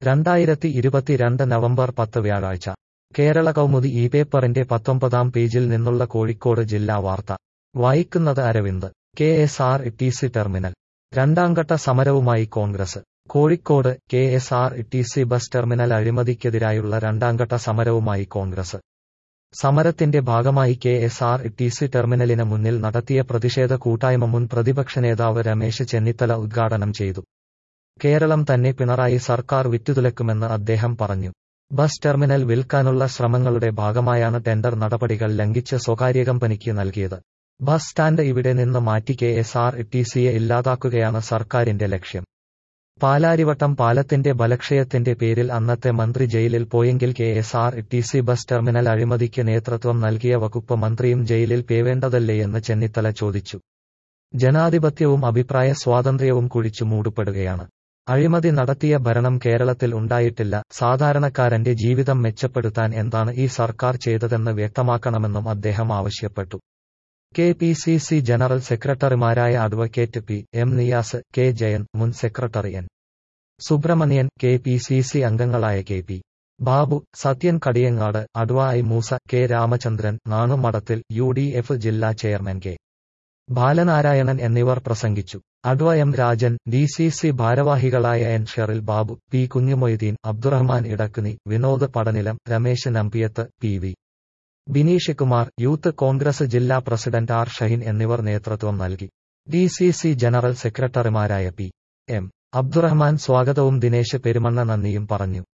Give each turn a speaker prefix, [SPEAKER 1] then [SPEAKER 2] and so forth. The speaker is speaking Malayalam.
[SPEAKER 1] രണ്ടായിരത്തി ഇരുപത്തിരണ്ട് നവംബർ പത്ത് വ്യാഴാഴ്ച കേരള കൗമുദി ഈ പേപ്പറിന്റെ പത്തൊമ്പതാം പേജിൽ നിന്നുള്ള കോഴിക്കോട് ജില്ലാ വാർത്ത വായിക്കുന്നത് Aravind K S R T C terminal രണ്ടാംഘട്ട സമരവുമായി Congress Kozhikode K S R T C bus terminal അഴിമതിക്കെതിരായുള്ള രണ്ടാംഘട്ട സമരവുമായി കോൺഗ്രസ് സമരത്തിന്റെ ഭാഗമായി K S R T C ടെർമിനലിന് മുന്നിൽ നടത്തിയ പ്രതിഷേധ കൂട്ടായ്മ മുൻ പ്രതിപക്ഷ നേതാവ് രമേശ് ചെന്നിത്തല ഉദ്ഘാടനം ചെയ്തു കേരളം തന്നെ പിണറായി സർക്കാർ വിറ്റുതുലക്കുമെന്ന് അദ്ദേഹം പറഞ്ഞു ബസ് ടെർമിനൽ വിൽക്കാനുള്ള ശ്രമങ്ങളുടെ ഭാഗമായാണ് ടെൻഡർ നടപടികൾ ലംഘിച്ച് സ്വകാര്യ കമ്പനിക്ക് നൽകിയത് ബസ് സ്റ്റാൻഡ് ഇവിടെ നിന്ന് മാറ്റി കെ എസ് ആർ ടി സിയെ ഇല്ലാതാക്കുകയാണ് സർക്കാരിന്റെ ലക്ഷ്യം പാലാരിവട്ടം പാലത്തിന്റെ ബലക്ഷയത്തിന്റെ പേരിൽ അന്നത്തെ മന്ത്രി ജയിലിൽ പോയെങ്കിൽ K S R T C bus terminal അഴിമതിക്ക് നേതൃത്വം നൽകിയ വകുപ്പ് മന്ത്രിയും ജയിലിൽ പേവേണ്ടതല്ലേയെന്ന് ചെന്നിത്തല ചോദിച്ചു ജനാധിപത്യവും അഭിപ്രായ സ്വാതന്ത്ര്യവും കുഴിച്ചു മൂടപ്പെടുകയാണ് അഴിമതി നടത്തിയ ഭരണം കേരളത്തിൽ ഉണ്ടായിട്ടില്ല സാധാരണക്കാരന്റെ ജീവിതം മെച്ചപ്പെടുത്താൻ എന്താണ് ഈ സർക്കാർ ചെയ്തതെന്ന് വ്യക്തമാക്കണമെന്നും അദ്ദേഹം ആവശ്യപ്പെട്ടു K P C C general സെക്രട്ടറിമാരായ advocate P M Niyas K Jayan മുൻ secretary N Subrahmanyan K P C C അംഗങ്ങളായ K P Babu Sathyan Kadiyangad adv I Moosa K Ramachandran Nanumadathil U D F ജില്ലാ ചെയർമാൻ കെ ബാലനാരായണൻ എന്നിവർ പ്രസംഗിച്ചു adv M Rajan D C C ഭാരവാഹികളായ N Sheril Babu P Kunhumoideen Abdurahman Edakkuni Vinod Padanilam Ramesh Nambiyath P V Bineesh Kumar youth Congress ജില്ലാ പ്രസിഡന്റ് ആർ ഷഹീൻ എന്നിവർ നേതൃത്വം നൽകി ഡി സി സി ജനറൽ സെക്രട്ടറിമാരായ പി എം അബ്ദുറഹ്മാൻ സ്വാഗതവും ദിനേശ് പെരുമണ്ണ നന്ദിയും പറഞ്ഞു